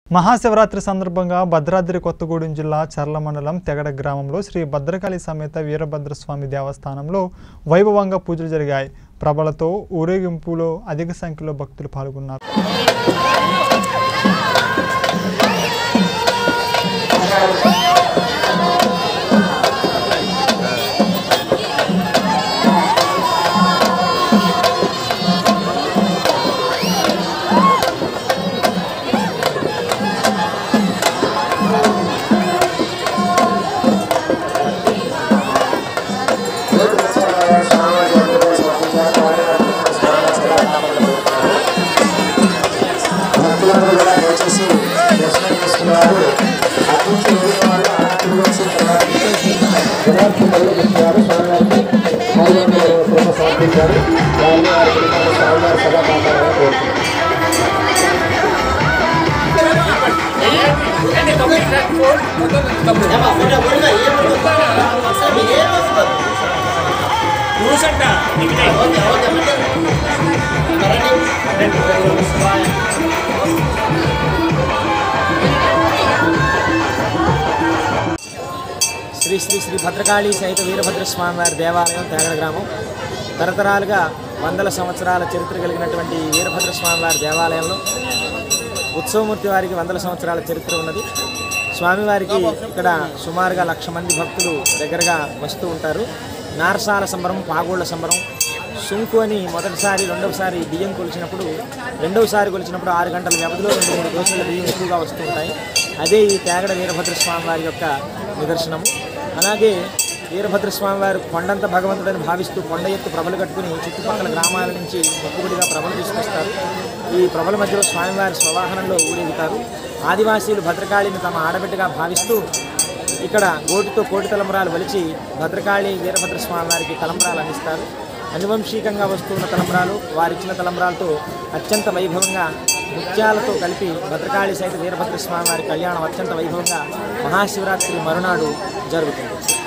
మహాశివరాత్రి సందర్భంగా భద్రాద్రి కొత్తగూడెం జిల్లా చర్ల మండలం తెగడ గ్రామంలో శ్రీ భద్రకాళి సమేత వీరభద్రస్వామి దేవస్థానంలో వైభవంగా పూజలు జరిగాయి ప్రభలతో ఊరేగింపులో అధిక సంఖ్యలో భక్తులు పాల్గొన్నారు భక్తులందరూ కూడా దయచేసి దర్శనం చేసుకున్నారు అటువంటి వాళ్ళు ఆరాధన వచ్చి విరాట్ పల్లి ఇస్తున్నారు స్వామివారికి ఆలయంలో కృప సమర్పించారు వారిని వారి కుటుంబాన్ని స్వామివారి సదా కాపాడాలని కోరుతున్నాను శ్రీ శ్రీ శ్రీ భద్రకాళి సహిత వీరభద్రస్వామి వారి దేవాలయం తేగడ గ్రామం తరతరాలుగా వందల సంవత్సరాల చరిత్ర కలిగినటువంటి ఈ వీరభద్రస్వామి వారి దేవాలయంలో ఉత్సవమూర్తి వారికి వందల సంవత్సరాల చరిత్ర ఉన్నది స్వామివారికి ఇక్కడ సుమారుగా లక్ష మంది భక్తులు దగ్గరగా వస్తూ ఉంటారు నారసాల సంబరం పాగోళ్ల సంబరం సుంకు అని మొదటిసారి రెండవసారి బియ్యం కొలిచినప్పుడు రెండవసారి కొలిచినప్పుడు ఆరు గంటల వ్యవధిలో రెండు మూడు దోశల బియ్యం ఎక్కువగా వస్తూ ఉంటాయి అదే ఈ తేగడ వీరభద్రస్వామి వారి యొక్క నిదర్శనము అలాగే వీరభద్రస్వామి వారు కొండంత భగవంతుడని భావిస్తూ కొండ ఎత్తు ప్రభలు కట్టుకుని చుట్టుపక్కల గ్రామాల నుంచి మొక్కుబడిగా ప్రభలు తీసుకొస్తారు ఈ ప్రభల మధ్యలో స్వామివారి స్వవాహనంలో ఊరేగుతారు ఆదివాసీలు భద్రకాళిని తమ ఆడబిడ్డగా భావిస్తూ ఇక్కడ గోటితో కోటి తలంబరాలు వలిచి భద్రకాళి వీరభద్రస్వామి వారికి తలంబరాలు అందిస్తారు అనువంశికంగా వస్తున్న తలంబరాలు వారిచ్చిన తలంబరాలతో అత్యంత వైభవంగా ముత్యాలతో కలిపి భద్రకాళి సహిత వీరభద్రస్వామి వారి కళ్యాణం అత్యంత వైభవంగా మహాశివరాత్రి మరునాడు జరుగుతుంది